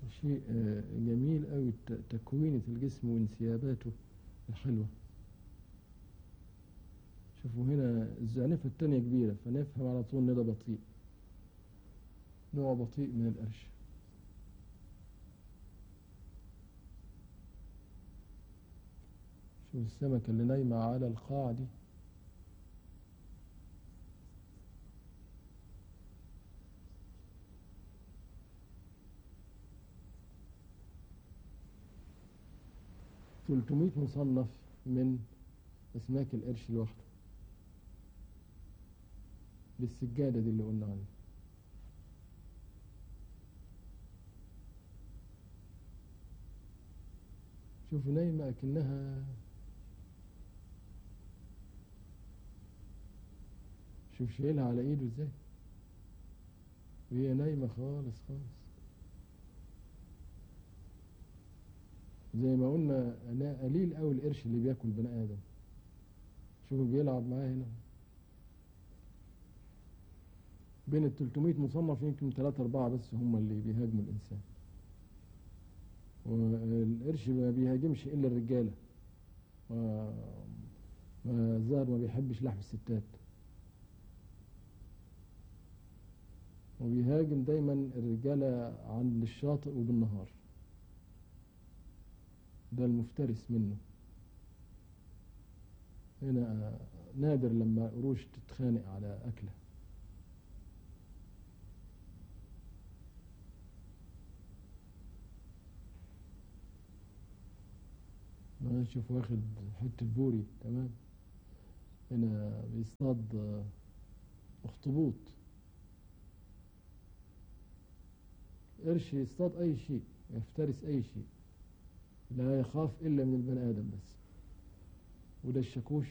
شيء آه، جميل قوي تكوينة الجسم وانسياباته الحلوة شوفوا هنا الزعنفة التانية كبيرة فنفهم على طول ان ده بطيء نوع بطيء من القرش شوف السمكة اللي نايمة على القاع دي تلتمية مصنف من أسماك القرش لوحده بالسجادة دي اللي قلنا عنها شوفوا نايمة أكنها شوف شايلها على ايده ازاي وهي نايمة خالص خالص زي ما قلنا انا قليل قوي القرش اللي بياكل بني ادم شوفوا بيلعب معاه هنا بين ال 300 مصنف يمكن 3 4 بس هم اللي بيهاجموا الانسان والقرش ما بيهاجمش الا الرجاله ما ما الظاهر ما بيحبش لحم الستات وبيهاجم دايما الرجالة عند الشاطئ وبالنهار ده المفترس منه هنا نادر لما قروش تتخانق على أكله ما نشوف واخد حتة بوري تمام هنا بيصطاد اخطبوط قرش يصطاد أي شيء يفترس أي شيء لا يخاف إلا من البني آدم بس وده الشاكوش